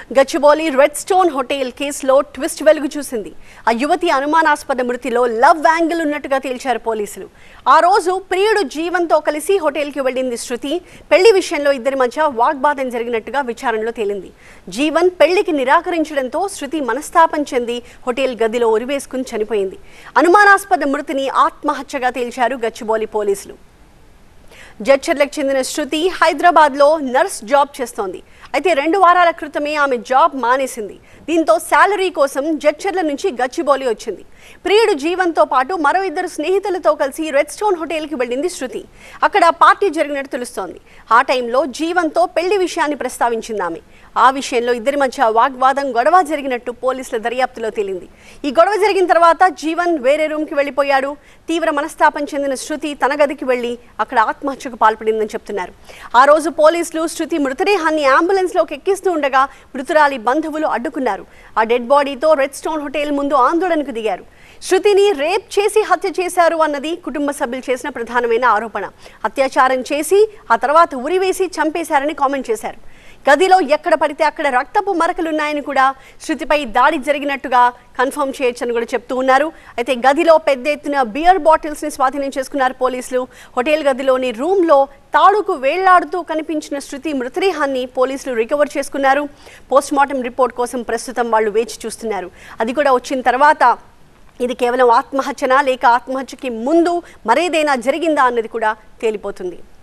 Gachibowli red stone hotel కేసులో twist వెలుగు చూసింది ఆ యువతి అనుమానాస్పద మృతిలో లవ్ యాంగిల్ ఉన్నట్టుగా తేల్చారు పోలీసులు ఆ రోజు ప్రియుడు జీవన్తో కలిసి హోటల్కి వెళ్ళింది శృతి పెళ్లి విషయంలో ఇద్దరి మధ్య వాగ్వాదం జరిగినట్టుగా విచారణలో తేలింది జీవన్ పెళ్లికి నిరాకరించడంతో శృతి మనస్తాపం చెంది హోటల్ గదిలో ఉరివేసుకుని చనిపోయింది అనుమానాస్పద మృతిని ఆత్మహత్యగా తేల్చారు గచ్చిబౌలి పోలీసులు జడ్చర్లకు చెందిన శృతి హైదరాబాద్లో నర్స్ జాబ్ చేస్తోంది అయితే రెండు వారాల క్రితమే ఆమె జాబ్ మానేసింది దీంతో శాలరీ కోసం జడ్చర్ల నుంచి గచ్చిబౌలి వచ్చింది ప్రియుడు జీవన్తో పాటు మరో ఇద్దరు స్నేహితులతో కలిసి రెడ్ స్టోన్ హోటల్కి వెళ్ళింది శృతి అక్కడ పార్టీ జరిగినట్టు తెలుస్తోంది ఆ టైంలో జీవన్తో పెళ్లి విషయాన్ని ప్రస్తావించింది ఆమె ఆ విషయంలో ఇద్దరి మధ్య వాగ్వాదం గొడవ జరిగినట్టు పోలీసుల దర్యాప్తులో తేలింది ఈ గొడవ జరిగిన తర్వాత జీవన్ వేరే రూమ్కి వెళ్ళిపోయాడు తీవ్ర మనస్తాపం చెందిన శృతి తన గదికి వెళ్ళి అక్కడ ఆత్మహత్యకు పాల్పడిందని చెప్తున్నారు ఆ రోజు పోలీసులు శృతి మృతదేహాన్ని అంబులెన్స్లోకి ఎక్కిస్తూ ఉండగా మృతురాలి బంధువులు అడ్డుకున్నారు ఆ డెడ్ బాడీతో రెడ్ స్టోన్ హోటల్ ముందు ఆందోళనకు దిగారు శృతిని రేప్ చేసి హత్య చేశారు అన్నది కుటుంబ సభ్యులు చేసిన ప్రధానమైన ఆరోపణ అత్యాచారం చేసి ఆ తర్వాత ఉరివేసి చంపేశారని కామెంట్ చేశారు గదిలో ఎక్కడ పడితే అక్కడ రక్తపు మరకలున్నాయని కూడా శృతిపై దాడి జరిగినట్టుగా కన్ఫర్మ్ చేయొచ్చని కూడా చెప్తూ ఉన్నారు అయితే గదిలో పెద్ద ఎత్తున బియర్ బాటిల్స్ ని స్వాధీనం చేసుకున్నారు పోలీసులు హోటల్ గదిలోని రూమ్ లో తాడుకు వేళ్లాడుతూ కనిపించిన శృతి మృతదేహాన్ని పోలీసులు రికవర్ చేసుకున్నారు పోస్ట్ మార్టం రిపోర్ట్ కోసం ప్రస్తుతం వాళ్ళు వేచి చూస్తున్నారు అది కూడా వచ్చిన తర్వాత ఇది కేవలం ఆత్మహత్యనా లేక ఆత్మహత్యకి ముందు మరేదైనా జరిగిందా అన్నది కూడా తేలిపోతుంది